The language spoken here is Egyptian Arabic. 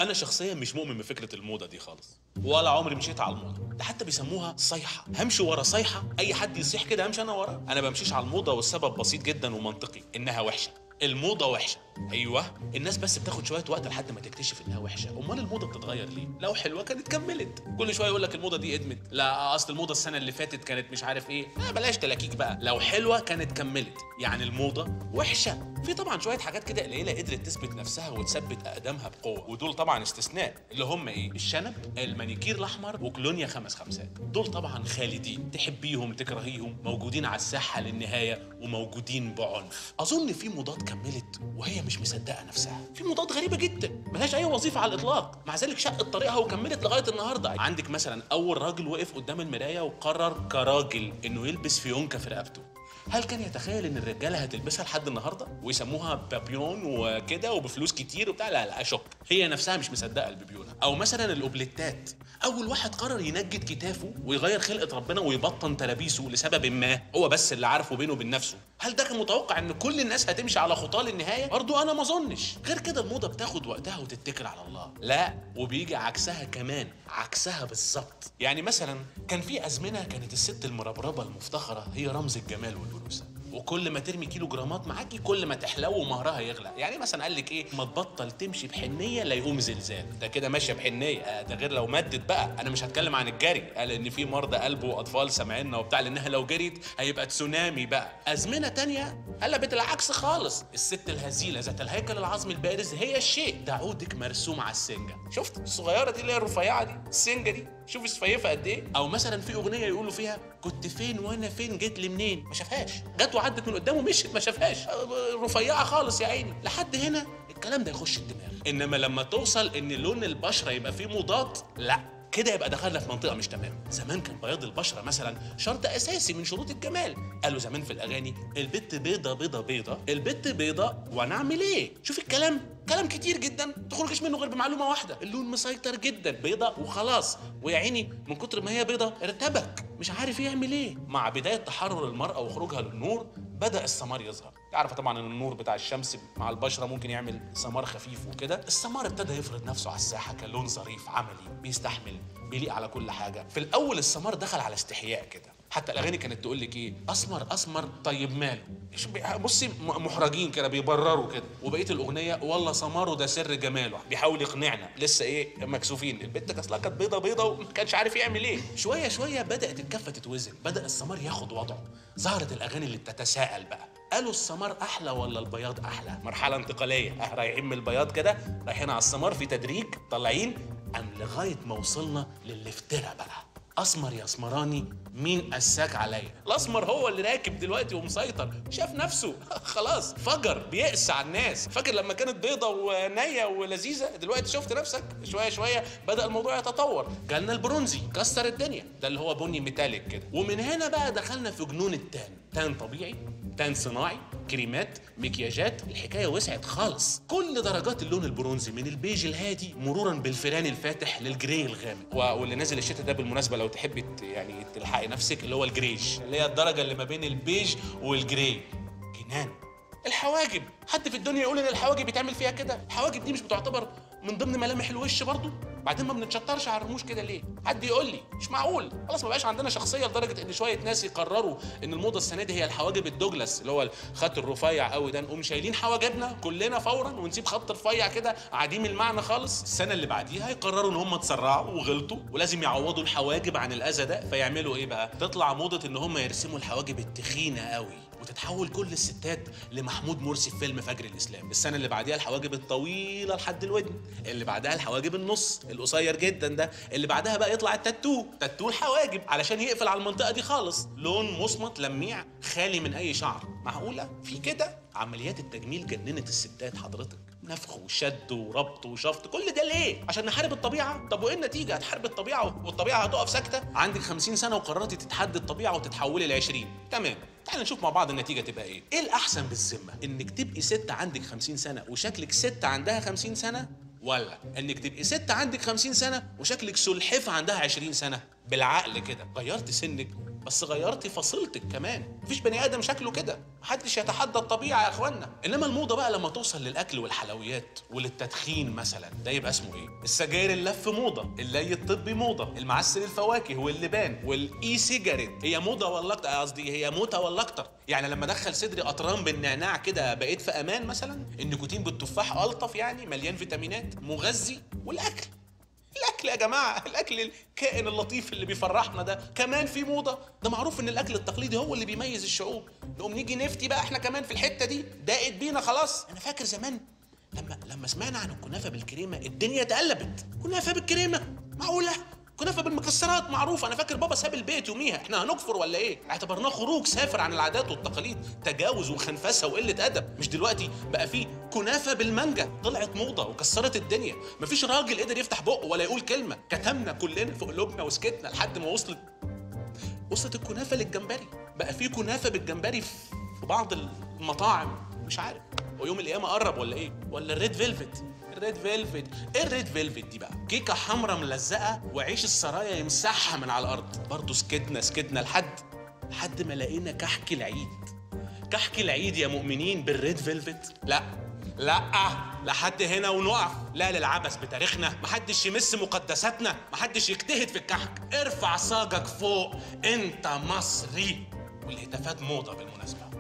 انا شخصيا مش مؤمن بفكره الموضه دي خالص ولا عمري مشيت على الموضه ده حتى بيسموها صيحه همشي ورا صيحه اي حد يصيح كده همشي انا وراه انا بمشيش على الموضه والسبب بسيط جدا ومنطقي انها وحشه الموضه وحشه ايوه الناس بس بتاخد شويه وقت لحد ما تكتشف انها وحشه امال الموضه بتتغير ليه لو حلوه كانت كملت كل شويه يقول لك الموضه دي ادمت لا اصل الموضه السنه اللي فاتت كانت مش عارف ايه لا بلاش تلاكيك بقى لو حلوه كانت كملت يعني الموضه وحشه في طبعا شويه حاجات كده قليله قدرت تثبت نفسها وتثبت اقدامها بقوه ودول طبعا استثناء اللي هم ايه الشنب المانيكير الاحمر وكلونيا خمس خمسات دول طبعا خالدين تحبيهم تكرهيهم موجودين على الساحه للنهايه وموجودين بعنف اظن في موضات كملت وهي مش مصدقه نفسها في موضات غريبه جدا ملهاش اي وظيفه على الاطلاق مع ذلك شقت طريقها وكملت لغايه النهارده عندك مثلا اول راجل وقف قدام المرايه وقرر كراجل انه يلبس فيونكه في رقبته هل كان يتخيل ان الرجاله هتلبسها لحد النهارده ويسموها بابيون وكده وبفلوس كتير وبتاع لا لا اشك هي نفسها مش مصدقه البيبيونه او مثلا الاوبليتات اول واحد قرر ينجد كتافه ويغير خلقه ربنا ويبطن تلابيسه لسبب ما هو بس اللي عارفه بينه وبين نفسه هل ده كان متوقع ان كل الناس هتمشي على خطاه للنهايه برضو انا ما اظنش غير كده الموضه بتاخد وقتها وتتكل على الله لا وبيجي عكسها كمان عكسها بالظبط يعني مثلا كان في ازمنه كانت الست المربربه المفتخره هي رمز الجمال والانوثه وكل ما ترمي كيلو جرامات معاكي كل ما تحلو ومهرها يغلى يعني مثلا قال لك ايه ما تبطل تمشي بحنيه لا يقوم زلزال ده كده ماشيه بحنيه آه ده غير لو مدت بقى انا مش هتكلم عن الجري قال ان في مرضى قلب واطفال سامعيننا وبتاع لانها لو جريت هيبقى تسونامي بقى ازمنه تانية قلبت العكس خالص الست الهزيله ذات الهيكل العظمي البارز هي الشيء ده عودك مرسوم على السنجه شفت الصغيره دي اللي هي الرفيعه دي السنجه دي شوف السفيفه قد ايه او مثلا في اغنيه يقولوا فيها كنت فين وانا فين جيت لي منين ما شافهاش جت وعدت من قدامه مشيت ما شافهاش رفيعه خالص يا عيني لحد هنا الكلام ده يخش الدماغ انما لما توصل ان لون البشره يبقى فيه مضاد لا كده يبقى دخلنا في منطقه مش تمام زمان كان بياض البشره مثلا شرط اساسي من شروط الجمال قالوا زمان في الاغاني البت بيضه بيضه بيضه البت بيضه وانا اعمل ايه شوف الكلام كلام كتير جدا تخرجش منه غير بمعلومه واحده اللون مسيطر جدا بيضه وخلاص ويا عيني من كتر ما هي بيضه ارتبك مش عارف يعمل ايه مع بدايه تحرر المراه وخروجها للنور بدا السمار يظهر تعرف طبعا ان النور بتاع الشمس مع البشره ممكن يعمل سمار خفيف وكده السمار ابتدى يفرض نفسه على الساحه كلون ظريف عملي بيستحمل بيليق على كل حاجه في الاول السمار دخل على استحياء كده حتى الاغاني كانت تقول لك ايه اسمر اسمر طيب ماله إيش بي- بصي م- محرجين كده بيبرروا كده وبقيه الاغنيه والله سماره ده سر جماله بيحاول يقنعنا لسه ايه مكسوفين البنت اصلها كانت بيضه بيضه وما كانش عارف يعمل ايه شويه شويه بدات الكفه تتوزن بدا السمار ياخد وضعه ظهرت الاغاني اللي بتتساءل بقى قالوا السمار احلى ولا البياض احلى مرحله انتقاليه اه رايحين من البياض كده رايحين على السمار في تدريج طالعين ام لغايه ما وصلنا للافتراء بقى اسمر يا اسمراني مين قساك عليا الاسمر هو اللي راكب دلوقتي ومسيطر شاف نفسه خلاص فجر بيقس على الناس فاكر لما كانت بيضه ونيه ولذيذه دلوقتي شفت نفسك شويه شويه بدا الموضوع يتطور جالنا البرونزي كسر الدنيا ده اللي هو بني ميتاليك كده ومن هنا بقى دخلنا في جنون التان تان طبيعي تان صناعي كريمات مكياجات الحكايه وسعت خالص كل درجات اللون البرونزي من البيج الهادي مرورا بالفيران الفاتح للجراي الغامق و- واللي نازل الشتاء ده بالمناسبه لو تحبي ت- يعني تلحقي نفسك اللي هو الجريج اللي هي الدرجه اللي ما بين البيج والجراي جنان الحواجب حد في الدنيا يقول ان الحواجب بيتعمل فيها كده الحواجب دي مش بتعتبر من ضمن ملامح الوش برضو بعدين ما بنتشطرش على الرموش كده ليه حد يقول لي مش معقول خلاص ما بقاش عندنا شخصيه لدرجه ان شويه ناس يقرروا ان الموضه السنه دي هي الحواجب الدوجلاس اللي هو الخط الرفيع قوي ده نقوم شايلين حواجبنا كلنا فورا ونسيب خط رفيع كده عديم المعنى خالص السنه اللي بعديها يقرروا ان هم اتسرعوا وغلطوا ولازم يعوضوا الحواجب عن الاذى ده فيعملوا ايه بقى تطلع موضه ان هم يرسموا الحواجب التخينه قوي وتتحول كل الستات لمحمود مرسي في فيلم فجر الاسلام السنه اللي بعديها الحواجب الطويله لحد الودن اللي بعدها الحواجب النص القصير جدا ده اللي بعدها بقى يطلع التاتو تاتو الحواجب علشان يقفل على المنطقه دي خالص لون مصمت لميع خالي من اي شعر معقوله في كده عمليات التجميل جننت الستات حضرتك نفخ وشد وربط وشفط كل ده ليه عشان نحارب الطبيعه طب وايه النتيجه هتحارب الطبيعه والطبيعه هتقف ساكته عندك 50 سنه وقررتي تتحدي الطبيعه وتتحولي ل 20 تمام تعال نشوف مع بعض النتيجه تبقى ايه ايه الاحسن بالذمه انك تبقي ست عندك 50 سنه وشكلك ست عندها 50 سنه ولا انك تبقي ست عندك 50 سنه وشكلك سلحفه عندها 20 سنه بالعقل كده غيرت سنك بس غيرتي فصيلتك كمان مفيش بني ادم شكله كده محدش يتحدى الطبيعه يا اخوانا انما الموضه بقى لما توصل للاكل والحلويات وللتدخين مثلا ده يبقى اسمه ايه السجاير اللف موضه اللي الطبي موضه المعسل الفواكه واللبان والاي سيجاريت هي موضه ولا اكتر قصدي هي موته ولا اكتر يعني لما ادخل صدري قطران بالنعناع كده بقيت في امان مثلا النيكوتين بالتفاح الطف يعني مليان فيتامينات مغذي والاكل الاكل يا جماعه الاكل الكائن اللطيف اللي بيفرحنا ده كمان في موضه ده معروف ان الاكل التقليدي هو اللي بيميز الشعوب نقوم نيجي نفتي بقى احنا كمان في الحته دي ضاقت بينا خلاص انا فاكر زمان لما لما سمعنا عن الكنافه بالكريمه الدنيا اتقلبت كنافه بالكريمه معقوله كنافه بالمكسرات معروفه انا فاكر بابا ساب البيت يوميها احنا هنكفر ولا ايه اعتبرناه خروج سافر عن العادات والتقاليد تجاوز وخنفسه وقله ادب مش دلوقتي بقى في كنافه بالمانجا طلعت موضه وكسرت الدنيا مفيش راجل قدر يفتح بقه ولا يقول كلمه كتمنا كلنا في قلوبنا وسكتنا لحد ما وصلت وصلت الكنافه للجمبري بقى في كنافه بالجمبري في بعض المطاعم مش عارف ويوم القيامه قرب ولا ايه ولا الريد فيلفت الريد فيلفت ايه الريد فيلفت دي بقى كيكه حمراء ملزقه وعيش السرايا يمسحها من على الارض برضه سكتنا سكتنا لحد لحد ما لقينا كحك العيد كحك العيد يا مؤمنين بالريد فيلفت لا لا لحد هنا ونقف لا للعبث بتاريخنا محدش يمس مقدساتنا محدش يجتهد في الكحك ارفع صاجك فوق انت مصري والهتافات موضه بالمناسبه